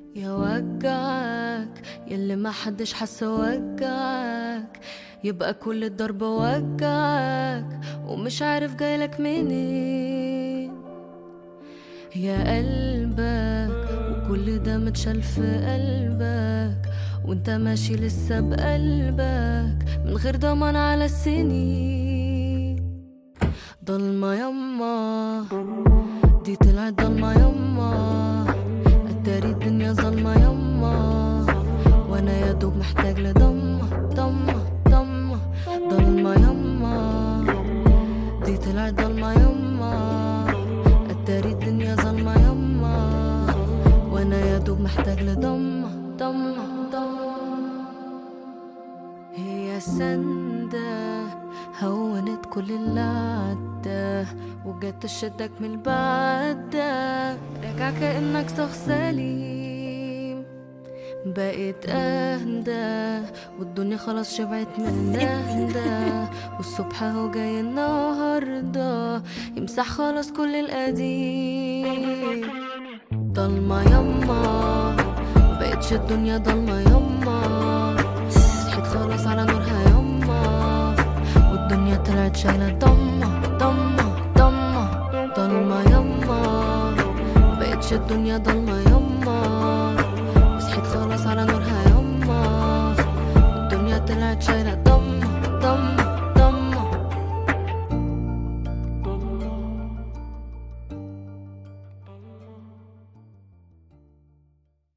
يا وجعك يلي ما حدش حس وجعك يبقى كل الضرب وجعك ومش عارف جايلك منين يا قلبك وكل ده متشال في قلبك وانت ماشي لسه بقلبك من غير ضمان على السنين ضلمة يما دي طلعت ضلمة يما اتاري الدنيا ظلمة يما وانا يا دوب محتاج لضمة ضمة ضمة ضلمة يما دي طلعت ضلمة يما اتاري الدنيا ظلمة يما وانا يا دوب محتاج لضمة ضمة ضمة هي سندة هونت كل اللي عدى وجت تشدك من البعدة راجع كأنك شخص سليم بقيت اهدى والدنيا خلاص شبعت من اهدى والصبح اهو جاي النهارده يمسح خلاص كل القديم ضلمة يما بقتش الدنيا ضلمة يما صحيت خلاص على نورها يما والدنيا طلعت شايلة ضمة ضمة ضمة ضلمة يما بقتش الدنيا ضلمة يما صحيت خلاص على نورها يما الدنيا طلعت شايلة